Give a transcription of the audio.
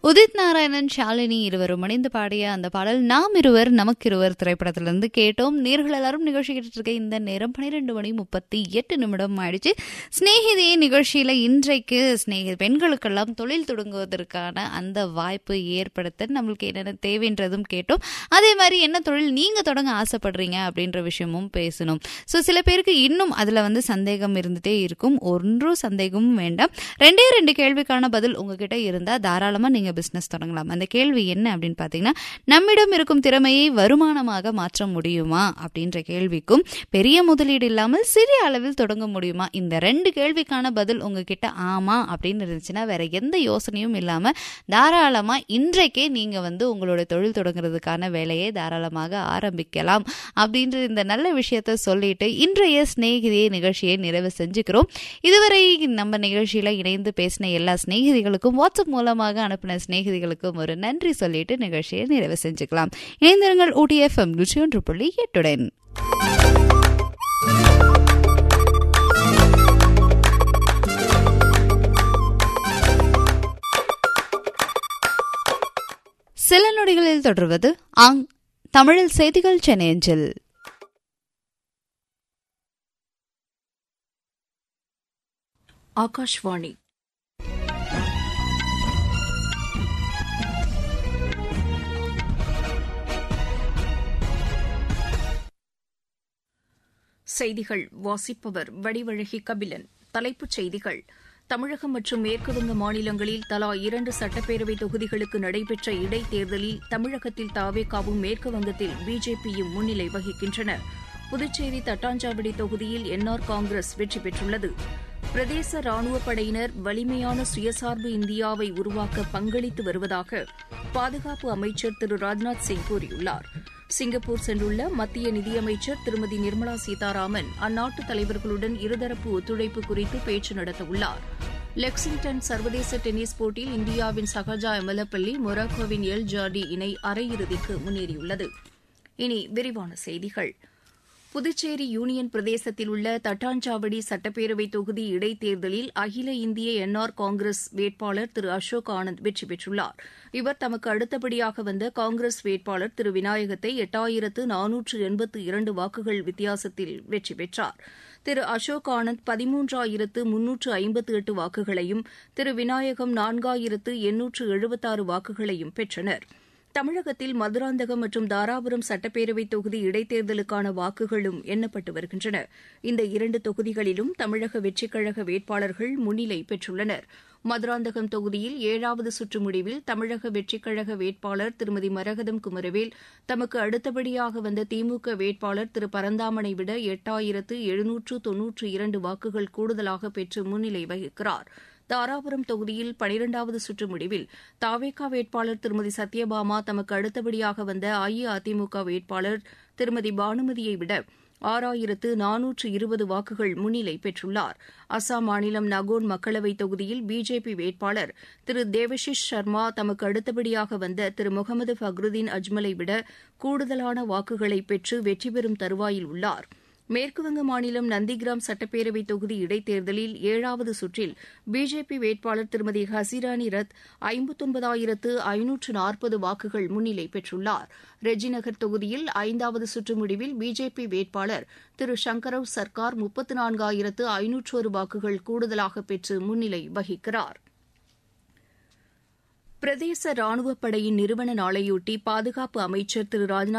உதித் நாராயணன் ஷாலினி இருவரும் இணைந்து பாடிய அந்த பாடல் நாம் இருவர் நமக்கிருவர் திரைப்படத்திலிருந்து கேட்டோம் நேர்கள் எல்லாரும் நிகழ்ச்சி கேட்டுட்டு இருக்க இந்த நேரம் பன்னிரெண்டு மணி முப்பத்தி எட்டு நிமிடம் ஆயிடுச்சு ஸ்நேகிதியே நிகழ்ச்சியில இன்றைக்கு ஸ்நேகி பெண்களுக்கெல்லாம் தொழில் தொடங்குவதற்கான அந்த வாய்ப்பு ஏற்படுத்த நம்மளுக்கு என்னென்ன தேவைன்றதும் கேட்டோம் அதே மாதிரி என்ன தொழில் நீங்க தொடங்க ஆசைப்படுறீங்க அப்படின்ற விஷயமும் பேசணும் ஸோ சில பேருக்கு இன்னும் அதுல வந்து சந்தேகம் இருந்துட்டே இருக்கும் ஒன்றும் சந்தேகமும் வேண்டாம் ரெண்டே ரெண்டு கேள்விக்கான பதில் உங்ககிட்ட இருந்தா தாராளமா நீங்க பிசினஸ் தொடங்கலாம் அந்த கேள்வி என்ன அப்படின்னு பாத்தீங்கன்னா நம்மிடம் இருக்கும் திறமையை வருமானமாக மாற்ற முடியுமா அப்படின்ற கேள்விக்கும் பெரிய முதலீடு இல்லாமல் சிறிய அளவில் தொடங்க முடியுமா இந்த ரெண்டு கேள்விக்கான பதில் உங்ககிட்ட ஆமா அப்படின்னு இருந்துச்சுன்னா வேற எந்த யோசனையும் இல்லாம தாராளமா இன்றைக்கே நீங்க வந்து உங்களோட தொழில் தொடங்குறதுக்கான வேலையை தாராளமாக ஆரம்பிக்கலாம் அப்படின்ற இந்த நல்ல விஷயத்த சொல்லிட்டு இன்றைய சிநேகிதியை நிகழ்ச்சியை நிறைவு செஞ்சுக்கிறோம் இதுவரை நம்ம நிகழ்ச்சியில இணைந்து பேசின எல்லா சிநேகிதிகளுக்கும் வாட்ஸ்அப் மூலமாக அனுப்பின சிநேகிதிகளுக்கும் ஒரு நன்றி சொல்லிட்டு நிகழ்ச்சியை நிறைவு செஞ்சுக்கலாம் இணைந்திருங்கள் ஊட்டிஎஃப்எம் நூற்றி ஒன்று புள்ளி எட்டுடன் சில நொடிகளில் தொடர்வது ஆங் தமிழில் செய்திகள் சென்னை அஞ்சல் ஆகாஷ்வாணி செய்திகள் வாசிப்பவர் வடிவழகி கபிலன் தலைப்புச் செய்திகள் தமிழகம் மற்றும் மேற்குவங்க மாநிலங்களில் தலா இரண்டு சட்டப்பேரவை தொகுதிகளுக்கு நடைபெற்ற இடைத்தேர்தலில் தமிழகத்தில் தாவேகாவும் மேற்குவங்கத்தில் பிஜேபியும் முன்னிலை வகிக்கின்றன புதுச்சேரி தட்டாஞ்சாவடி தொகுதியில் என்ஆர் காங்கிரஸ் வெற்றி பெற்றுள்ளது பிரதேச ராணுவப் படையினர் வலிமையான சுயசார்பு இந்தியாவை உருவாக்க பங்களித்து வருவதாக பாதுகாப்பு அமைச்சர் திரு ராஜ்நாத் சிங் கூறியுள்ளார் சிங்கப்பூர் சென்றுள்ள மத்திய நிதியமைச்சர் திருமதி நிர்மலா சீதாராமன் அந்நாட்டு தலைவர்களுடன் இருதரப்பு ஒத்துழைப்பு குறித்து பேச்சு நடத்தவுள்ளார் லெக்சிங்டன் சர்வதேச டென்னிஸ் போட்டியில் இந்தியாவின் சகஜா எமலப்பள்ளி மொராக்கோவின் எல் ஜாடி இணை அரையிறுதிக்கு முன்னேறியுள்ளது இனி விரிவான செய்திகள் புதுச்சேரி யூனியன் பிரதேசத்தில் உள்ள தட்டாஞ்சாவடி சட்டப்பேரவை தொகுதி இடைத்தேர்தலில் அகில இந்திய என்ஆர் காங்கிரஸ் வேட்பாளர் திரு அசோக் ஆனந்த் வெற்றி பெற்றுள்ளார் இவர் தமக்கு அடுத்தபடியாக வந்த காங்கிரஸ் வேட்பாளர் திரு விநாயகத்தை எட்டாயிரத்து நானூற்று எண்பத்து இரண்டு வாக்குகள் வித்தியாசத்தில் வெற்றி பெற்றார் திரு அசோக் ஆனந்த் பதிமூன்றாயிரத்து முன்னூற்று ஐம்பத்து எட்டு வாக்குகளையும் திரு விநாயகம் நான்காயிரத்து எண்ணூற்று எழுபத்தாறு வாக்குகளையும் பெற்றனா் தமிழகத்தில் மதுராந்தகம் மற்றும் தாராபுரம் சட்டப்பேரவை தொகுதி இடைத்தேர்தலுக்கான வாக்குகளும் எண்ணப்பட்டு வருகின்றன இந்த இரண்டு தொகுதிகளிலும் தமிழக வெற்றிக் கழக வேட்பாளர்கள் முன்னிலை பெற்றுள்ளனர் மதுராந்தகம் தொகுதியில் ஏழாவது சுற்று முடிவில் தமிழக வெற்றிக் கழக வேட்பாளர் திருமதி மரகதம் குமரவேல் தமக்கு அடுத்தபடியாக வந்த திமுக வேட்பாளர் திரு பரந்தாமனை விட எட்டாயிரத்து எழுநூற்று தொன்னூற்று இரண்டு வாக்குகள் கூடுதலாக பெற்று முன்னிலை வகிக்கிறாா் தாராபுரம் தொகுதியில் பனிரெண்டாவது சுற்று முடிவில் தாவேகா வேட்பாளர் திருமதி சத்யபாமா தமக்கு அடுத்தபடியாக வந்த அஇஅதிமுக வேட்பாளர் திருமதி பானுமதியை விட ஆறாயிரத்து நானூற்று இருபது வாக்குகள் முன்னிலை பெற்றுள்ளார் அசாம் மாநிலம் நகோன் மக்களவைத் தொகுதியில் பிஜேபி வேட்பாளர் திரு தேவஷிஷ் சர்மா தமக்கு அடுத்தபடியாக வந்த திரு முகமது ஃபக்ருதீன் அஜ்மலை விட கூடுதலான வாக்குகளை பெற்று வெற்றி பெறும் தருவாயில் உள்ளாா் மேற்குவங்க மாநிலம் நந்திகிராம் சட்டப்பேரவை தொகுதி இடைத்தேர்தலில் ஏழாவது சுற்றில் பிஜேபி வேட்பாளர் திருமதி ஹசிராணி ரத் ஐம்பத்தொன்பதாயிரத்து ஐநூற்று நாற்பது வாக்குகள் முன்னிலை பெற்றுள்ளார் ரெஜிநகர் தொகுதியில் ஐந்தாவது சுற்று முடிவில் பிஜேபி வேட்பாளர் திரு சங்கரவ் சர்க்கார் முப்பத்து நான்காயிரத்து ஐநூற்றொரு வாக்குகள் கூடுதலாக பெற்று முன்னிலை வகிக்கிறார் பிரதேச ராணுவப் படையின் நிறுவன நாளையொட்டி பாதுகாப்பு அமைச்சர் திரு ராஜ்நாத்